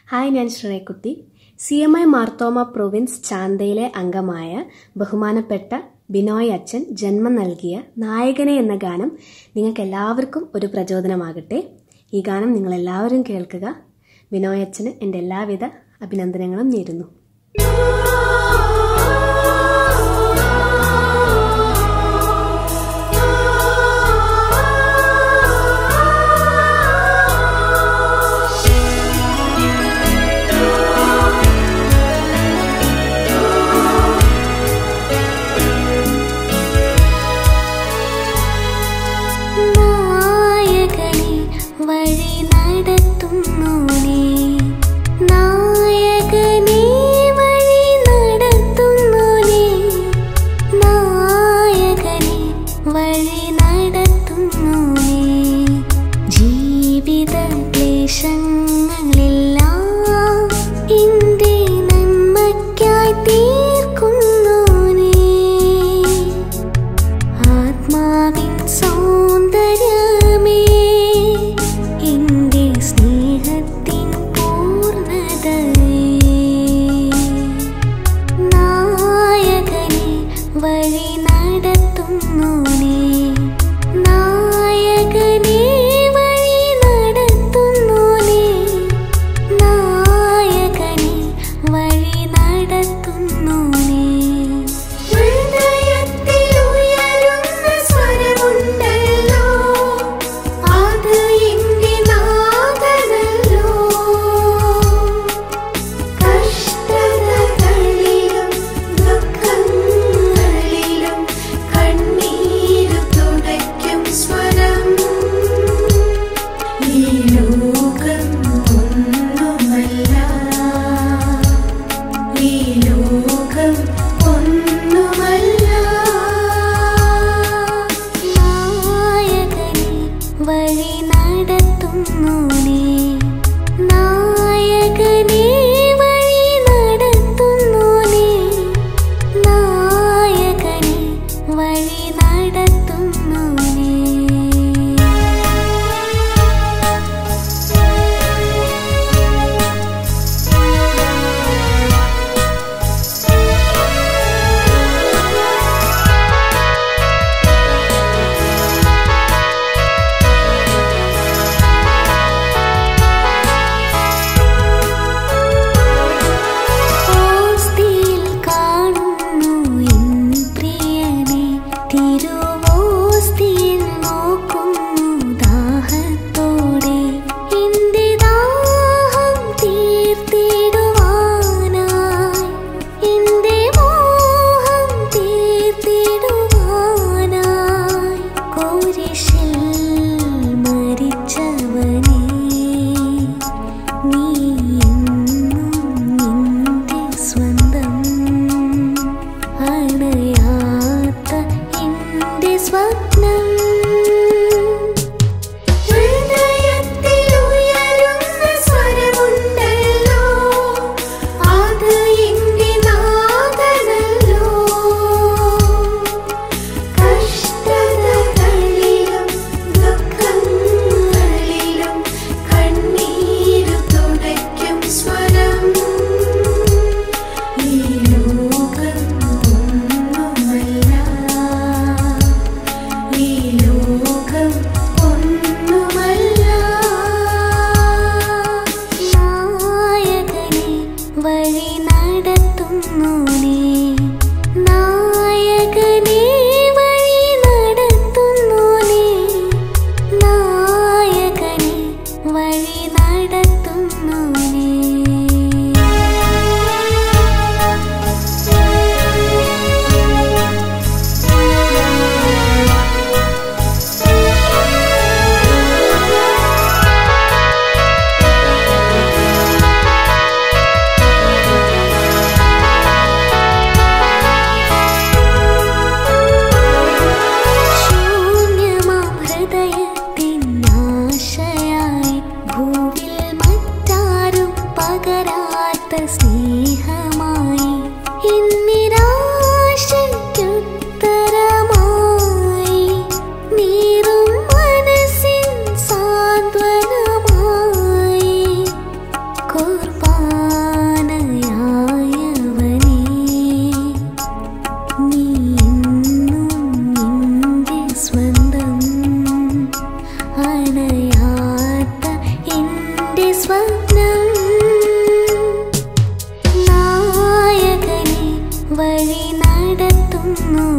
hi ഞാൻ ശ്രേയക്കുട്ടി C M I Marthoma province ചാന്തയിലെ അംഗമായ ബഹുമാനപ്പെട്ട ബിനോയ് അച്ഛൻ ജന്മം നൽകിയ നായകനെ എന്ന ഗാനം നിങ്ങൾക്ക് എല്ലാവർക്കും ഒരു പ്രചോദനമാകട്ടെ ഈ ഗാനം നിങ്ങൾ എല്ലാവരും കേൾക്കുക ബിനോയ് അച്ഛന് എൻ്റെ എല്ലാവിധ അഭിനന്ദനങ്ങളും നേരുന്നു നായകനെ വഴി നടത്തുന്നോനേ നായകനെ വഴി നടത്തുന്നോനേ നായകനെ വഴി നടത്തുന്നോനേ ജീവിത ക്ലേശങ്ങളെല്ലാം എന്റെ നന്മയ്ക്കായി തീർക്കുന്നോനേ ആത്മാവിൻ സൗന്ദര്യമേ എന്റെ സ്നേഹത്തിൻ പൂർണ്ണതയേ നായകനെ വഴി നടത്തുന്നോനേ നായകനെ വഴി നടത്തുന്നോനേ നായകനെ വഴി നടത്തുന്നോനേ ഹൃദയത്തിൽ ഉയരുന്ന സ്വരമുണ്ടല്ലോ അത് എന്റെ നാഥനല്ലോ കഷ്ടതകളിലും ദുഃഖങ്ങളിലും കണ്ണീരു തുടയ്ക്കും സ്വരം ഈ ലോകം ഒന്നുമല്ല ഈ ലോകം ഒന്നുമല്ല നായകനെ വഴി നടത്തുന്നോനേ നായകനെ വഴി നടത്തുന്നോനേ നായകനെ വഴി നടത്തുന്നോനേ ഓസ്തിയിൽ കാണുന്നു എൻ പ്രിയനെ തിരുവോസ്തിയിൽ നോക്കുന്നു ദാഹത്തോടെ എന്റെ ദാഹം തീർത്തിടുവാനായി എന്റെ മോഹം തീർത്തിടുവാനായി കുരിശിൽ മരിച്ചവനേ നീ എന്നും നിന്റെ സ്വന്തം അണയാത്ത എന്റെ സ്വപ്നം ഹൃദയത്തിൽ ഉയരുന്ന സ്വരമുണ്ടല്ലോ അത് എന്റെ നാഥനല്ലോ കഷ്ടതകളിലും ദുഃഖങ്ങളിലും കണ്ണീരു തുടയ്ക്കും സ്വരം ഈ ലോകം ഒന്നുമല്ല ഈ ലോകം ഒന്നുമല്ല നായകനെ വഴി നടത്തുന്നോനേ നായകനെ വഴി നടത്തുന്നോനേ നായകനെ വഴി നടത്തുന്നോനേ ശൂന്യമാ ഹൃദയത്തിൻ ആശയായി ഭൂവിൽ മറ്റാരും പകരാത്ത സ്നേഹമായി ഇന്നിരാശയ്ക്കുത്തരമായി നീറും മനസ്സിൻ സാന്ത്വനമായി കോർപ്പ സ്വപ്നം നായകനെ വഴി നടത്തുന്നു